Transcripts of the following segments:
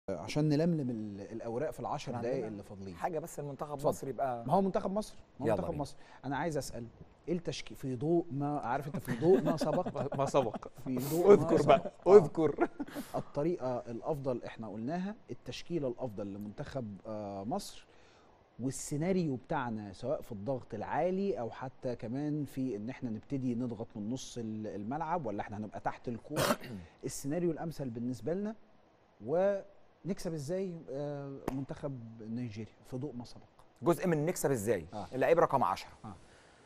عشان نلملم ال- الاوراق في العشر كان دقائق عندنا اللي فاضلين حاجه بس المنتخب اتفضل. مصر يبقى ما هو منتخب مصر ما هو يلا منتخب بينا. مصر انا عايز اسال ايه التشكيل في ضوء ما عارف انت في ضوء ما سبق ما سبق في ضوء ما اذكر سبق. بقى آه. اذكر الطريقه الافضل احنا قلناها التشكيله الافضل لمنتخب آه، مصر والسيناريو بتاعنا سواء في الضغط العالي او حتى كمان في ان احنا نبتدي نضغط من نص ال- الملعب ولا احنا هنبقى تحت الكوره السيناريو الامثل بالنسبه لنا ونكسب ازاي آه، منتخب نيجيريا في ضوء ما سبق جزء من نكسب ازاي آه. اللعيب رقم 10 آه.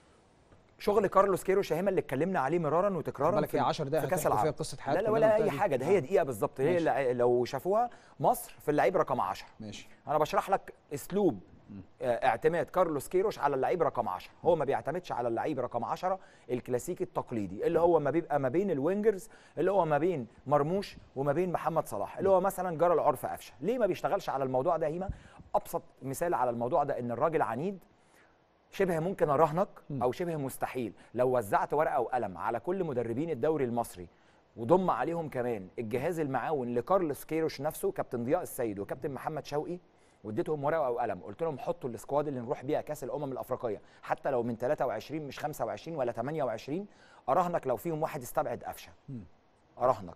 شغل كارلوس كيروش يا هيما اللي اتكلمنا عليه مرارا وتكرارا بالك في 10 دقايق في كاس هتحكوا فيها العالم قصه لا حياتكم لا اللي أنا ولا اي قلتها دي. حاجه ده هي آه، دقيقه بالظبط هي ماشي. اللي لو شافوها مصر في اللعيب رقم 10 ماشي انا بشرح لك اسلوب آه، اعتماد كارلوس كيروش على اللعيب رقم 10 هو ما بيعتمدش على اللعيب رقم 10 الكلاسيكي التقليدي اللي هو ما بيبقى ما بين الوينجرز اللي هو ما بين مرموش وما بين محمد صلاح اللي هو مثلا جرى العرف قفشه ليه ما بيشتغلش على الموضوع ده هيما ابسط مثال على الموضوع ده ان الراجل عنيد شبه ممكن اراهنك او شبه مستحيل لو وزعت ورقه وقلم على كل مدربين الدوري المصري وضم عليهم كمان الجهاز المعاون لكارلوس كيروش نفسه كابتن ضياء السيد وكابتن محمد شوقي واديتهم ورقه او قلم قلت لهم حطوا السكواد اللي نروح بيها كاس الامم الافريقيه حتى لو من 23 مش 25 ولا 28 اراهنك لو فيهم واحد استبعد قفشه اراهنك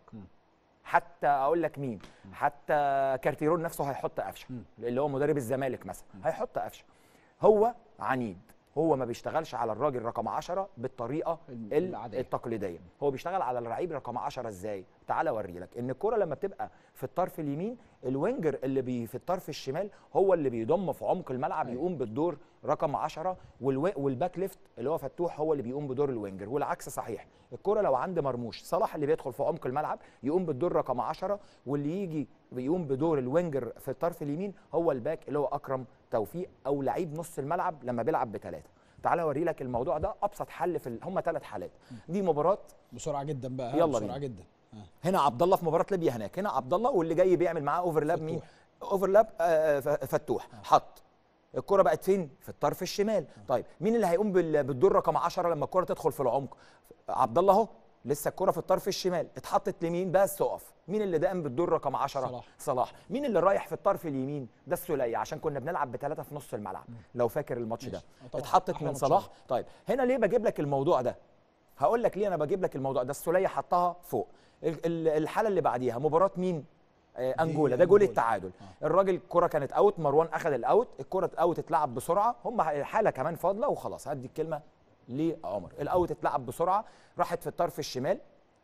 حتى اقول لك مين حتى كارتيرون نفسه هيحط قفشه اللي هو مدرب الزمالك مثلا هيحط قفشه هو عنيد هو ما بيشتغلش على الراجل رقم 10 بالطريقه ال- ال- العادية. التقليديه هو بيشتغل على اللعيب رقم 10 ازاي تعال اوري لك ان الكره لما بتبقى في الطرف اليمين الوينجر اللي بي في الطرف الشمال هو اللي بيضم في عمق الملعب أيوة. يقوم بالدور رقم 10 والو- والباك ليفت اللي هو فتوح هو اللي بيقوم بدور الوينجر والعكس صحيح الكره لو عند مرموش صلاح اللي بيدخل في عمق الملعب يقوم بالدور رقم 10 واللي يجي بيقوم بدور الوينجر في الطرف اليمين هو الباك اللي هو اكرم توفيق او لعيب نص الملعب لما بيلعب بثلاثه تعال اوري لك الموضوع ده ابسط حل في ال... هم ثلاث حالات دي مباراه بسرعه جدا بقى ها، يلا بسرعه بينا. جدا آه. هنا عبد الله في مباراه ليبيا هناك هنا عبد الله واللي جاي بيعمل معاه اوفرلاب مين اوفرلاب آه ف- فتوح حط الكره بقت فين في الطرف الشمال طيب مين اللي هيقوم بال- بالدور رقم 10 لما الكره تدخل في العمق عبد الله اهو لسه الكره في الطرف الشمال اتحطت لمين بس اقف مين اللي دائم بالدور رقم 10 صلاح. صلاح مين اللي رايح في الطرف اليمين ده السوليه عشان كنا بنلعب بثلاثه في نص الملعب لو فاكر الماتش ده ماشي. آه طبعاً. اتحطت أحلى من ماتش صلاح ده. طيب هنا ليه بجيب لك الموضوع ده هقول لك ليه انا بجيب لك الموضوع ده السوليه حطها فوق ال- ال- الحاله اللي بعديها مباراه مين آه انجولا ده جول أنجولا. التعادل الراجل الكره كانت اوت مروان اخذ الاوت الكره اوت اتلعب بسرعه هم حاله كمان فاضله وخلاص هدي الكلمه لعمر الاوت اتلعب بسرعه راحت في الطرف الشمال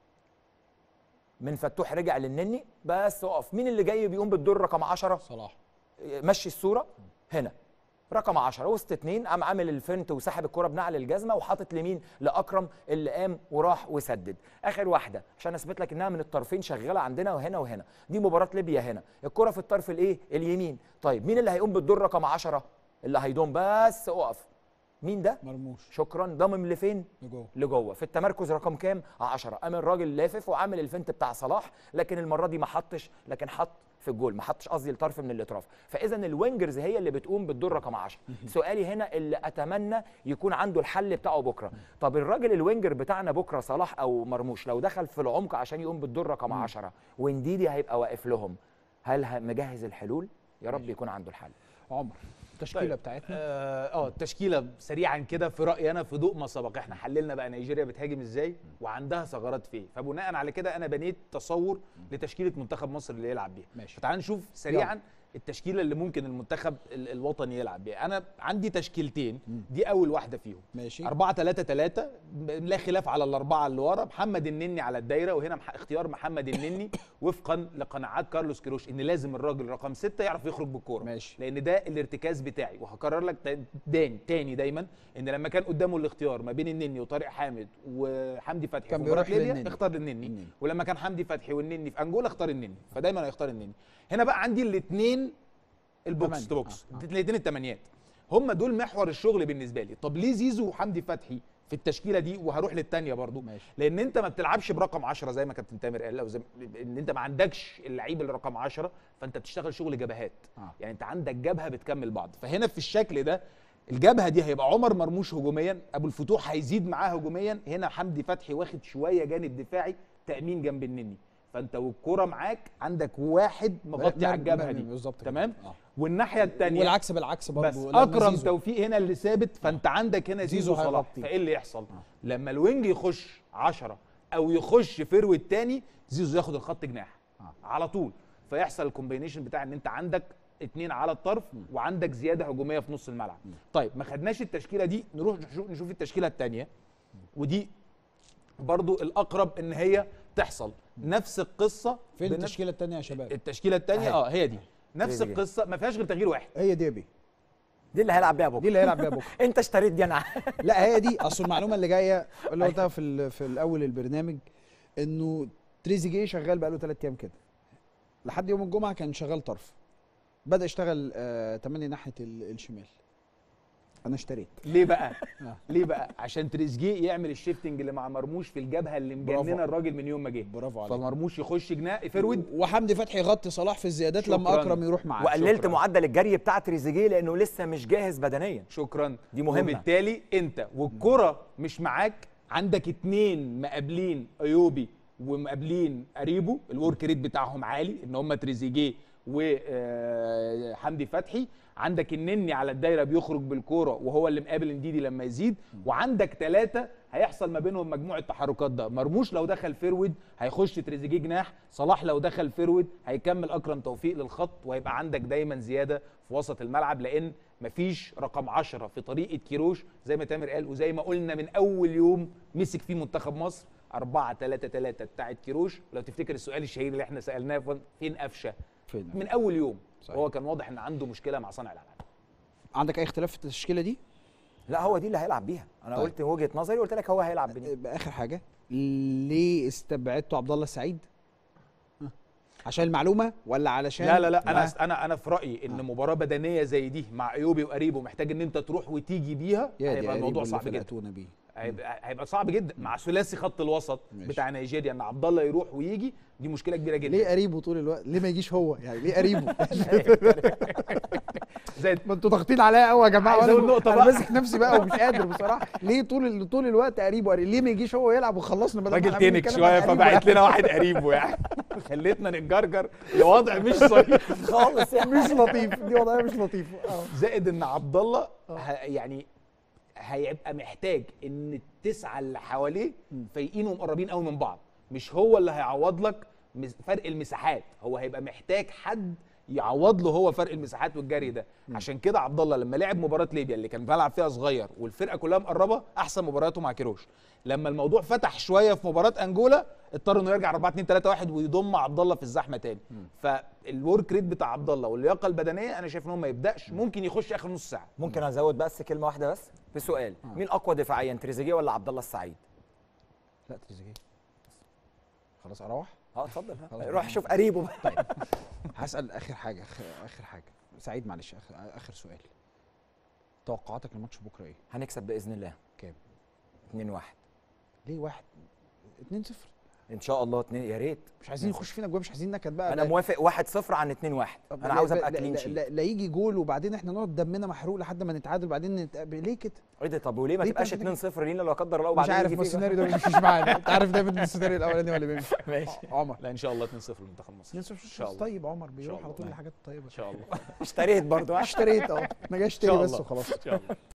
من فتوح رجع للنني بس اقف مين اللي جاي بيقوم بالدور رقم 10 صلاح مشي الصوره هنا رقم 10 وسط اتنين قام عامل الفنت وسحب الكره بنعل الجزمه وحاطط لمين لاكرم اللي قام وراح وسدد اخر واحده عشان اثبت لك انها من الطرفين شغاله عندنا وهنا وهنا دي مباراه ليبيا هنا الكره في الطرف الايه اليمين طيب مين اللي هيقوم بالدور رقم 10 اللي هيضم بس اقف مين ده مرموش شكرا ضمم لفين لجوه لجوه في التمركز رقم كام 10 قام الراجل لافف وعامل الفنت بتاع صلاح لكن المره دي ما حطش لكن حط في الجول ما حطش قصدي الطرف من الاطراف فاذا الوينجرز هي اللي بتقوم بالدور رقم 10 سؤالي هنا اللي اتمنى يكون عنده الحل بتاعه بكره طب الراجل الوينجر بتاعنا بكره صلاح او مرموش لو دخل في العمق عشان يقوم بالدور رقم 10 ونديدي هيبقى واقف لهم هل ه- مجهز الحلول يا رب يكون عنده الحل عمر التشكيله طيب. بتاعتنا اه آه، التشكيله سريعا كده في رايي انا في ضوء ما سبق احنا حللنا بقى نيجيريا بتهاجم ازاي وعندها ثغرات فين فبناء على كده انا بنيت تصور لتشكيله منتخب مصر اللي يلعب بيها ماشي. فتعال نشوف سريعا التشكيله اللي ممكن المنتخب ال- الوطني يلعب بيها انا عندي تشكيلتين دي اول واحده فيهم ماشي 4 3 3 لا خلاف على الاربعه اللي ورا محمد النني على الدايره وهنا مح- اختيار محمد النني وفقا لقناعات كارلوس كيروش ان لازم الراجل رقم ستة يعرف يخرج بالكوره ماشي. لان ده الارتكاز بتاعي وهكرر لك تا- داني تاني دايما ان لما كان قدامه الاختيار ما بين النني وطارق حامد وحمدي فتحي كان في مباراه بيروح ليبيا للنني. اختار النني النني. ولما كان حمدي فتحي والنني في انجولا اختار النني فدايما هيختار النني هنا بقى عندي الاثنين البوكس تمانية. تو بوكس آه، آه. الاثنين الثمانيات هم دول محور الشغل بالنسبه لي طب ليه زيزو وحمدي فتحي في التشكيله دي وهروح للثانيه برضو ماشي. لان انت ما بتلعبش برقم 10 زي ما كابتن تامر قال او زي ان انت ما عندكش اللعيب اللي رقم 10 فانت بتشتغل شغل جبهات آه. يعني انت عندك جبهه بتكمل بعض فهنا في الشكل ده الجبهه دي هيبقى عمر مرموش هجوميا ابو الفتوح هيزيد معاه هجوميا هنا حمدي فتحي واخد شويه جانب دفاعي تامين جنب النني فانت والكره معاك عندك واحد مغطي على الجبهه دي بالظبط كده. تمام آه. والناحيه الثانيه والعكس بالعكس برضه بس لما اكرم زيزو- توفيق هنا اللي ثابت فانت عندك هنا زيزو زيزو صلاح هيغطي. فايه اللي يحصل لما الوينج يخش 10 او يخش فيرود تاني زيزو ياخد الخط جناح آه. على طول فيحصل الكومبينيشن بتاع ان انت عندك اتنين على الطرف وعندك زياده هجوميه في نص الملعب طيب ما خدناش التشكيله دي نروح نشوف, نشوف التشكيله الثانيه ودي برضو الاقرب ان هي تحصل نفس القصه فين بنفس- التشكيله الثانيه يا شباب التشكيله الثانيه أهي. اه هي دي نفس تريزيجيه. القصه ما فيهاش غير تغيير واحد هي دي يا بيه دي اللي هيلعب بيها دي بكره اللي هيلعب بيها بكره انت اشتريت دي انا لا هي دي اصل المعلومه اللي جايه اللي قلتها في ال- في الاول البرنامج انه تريزيجيه شغال بقاله ثلاث ايام كده لحد يوم الجمعه كان شغال طرف بدا يشتغل آه تمني ناحيه ال- الشمال انا اشتريت ليه بقى؟ آه. ليه بقى؟ عشان تريزيجيه يعمل الشيفتنج اللي مع مرموش في الجبهه اللي برافو. مجننه الراجل من يوم ما جه برافو عليك فمرموش يخش جناح فرود وحمدي فتحي يغطي صلاح في الزيادات لما شكراً. اكرم يروح معاه وقللت شكراً. معدل الجري بتاع تريزيجيه لانه لسه مش جاهز بدنيا شكرا دي مهمة. وبالتالي انت والكره مش معاك عندك اتنين مقابلين ايوبي ومقابلين قريبو الورك ريت بتاعهم عالي ان هم تريزيجيه وحمدي فتحي عندك النني على الدايره بيخرج بالكوره وهو اللي مقابل انديدي لما يزيد وعندك ثلاثه هيحصل ما بينهم مجموعه تحركات ده مرموش لو دخل فيرود هيخش تريزيجيه جناح صلاح لو دخل فيرود هيكمل اكرم توفيق للخط وهيبقى عندك دايما زياده في وسط الملعب لان مفيش رقم 10 في طريقه كيروش زي ما تامر قال وزي ما قلنا من اول يوم مسك فيه منتخب مصر 4 3 3 بتاعت كيروش لو تفتكر السؤال الشهير اللي احنا سالناه فين- فين قفشه فين من اول يوم صحيح. هو كان واضح ان عنده مشكله مع صانع الالعاب عندك اي اختلاف في التشكيله دي لا هو دي اللي هيلعب بيها انا طيب. قلت وجهه نظري قلت لك هو هيلعب بني باخر حاجه ليه استبعدتوا عبد الله السعيد ها؟ عشان المعلومه ولا علشان لا لا لا انا ما- انا انا في رايي ان مباراه بدنيه زي دي مع ايوبي وقريبه محتاج ان انت تروح وتيجي بيها يا دي هيبقى الموضوع قريب صعب اللي جدا فرقتونا بيه هيبقى هيبقى صعب جدا مع ثلاثي خط الوسط ماشي. بتاع نيجيريا ان عبد الله يروح ويجي دي مشكله كبيره جدا ليه قريبه طول الوقت ليه ما يجيش هو يعني ليه قريبه زي ما انتوا ضاغطين عليا قوي يا جماعه عايز وأنا- أقول نقطة انا بقى. ماسك نفسي بقى ومش قادر بصراحه ليه طول ال- طول الوقت قريبه قريب ليه ما يجيش هو يلعب وخلصنا بدل ما راجل احنا عمالين تنك نتكلم شويه عن قريبه فبعت يعني. لنا واحد قريبه يعني خلتنا نتجرجر لوضع مش صحيح خالص يعني مش لطيف دي وضعيه مش لطيفه اه زائد ان عبد الله ه- يعني هيبقى محتاج ان التسعه اللي حواليه فايقين ومقربين قوي من بعض مش هو اللي هيعوض لك مس- فرق المساحات هو هيبقى محتاج حد يعوض له هو فرق المساحات والجري ده عشان كده عبد الله لما لعب مباراه ليبيا اللي كان بيلعب فيها صغير والفرقه كلها مقربه احسن مبارياته مع كيروش لما الموضوع فتح شويه في مباراه انجولا اضطر انه يرجع 4 2 3 1 ويضم عبد الله في الزحمه تاني فالورك ريت بتاع عبد الله واللياقه البدنيه انا شايف ان هو ما يبداش ممكن يخش اخر نص ساعه ممكن ازود بس كلمه واحده بس في سؤال مين اقوى دفاعيا تريزيجيه ولا عبد الله السعيد لا تريزيجيه خلاص اروح اه اتفضل خلاص. روح شوف قريبه بقى طيب هسال اخر حاجه آخر- اخر حاجه سعيد معلش اخر اخر سؤال توقعاتك لماتش بكره ايه هنكسب باذن الله كام 2 1 ليه واحد 2 0 ان شاء الله 2 يا ريت مش عايزين يخش فينا جوه مش عايزين نكد بقى انا لا- موافق 1 0 عن 2 1 طب انا لا- عاوز لا- ابقى لا- كلين لا, شيت لا, لا يجي جول وبعدين احنا نقعد دمنا محروق لحد ما نتعادل وبعدين نتقابل ليه كده ايه ده طب وليه ما ليه تبقاش تعمل 2 0 لينا لو قدر الله مش وبعدين عارف يجي ما فيه السيناريو ده ما بيمشيش معانا انت عارف دايما السيناريو الاولاني ولا بيمشي ماشي عمر لا ان شاء الله 2 0 لمنتخب مصر 2 0 ان شاء الله طيب عمر بيروح الله. على طول الحاجات الطيبه ان شاء الله اشتريت برضو ها؟ اشتريت اه انا جاي اشتري شاء بس الله. وخلاص ان شاء الله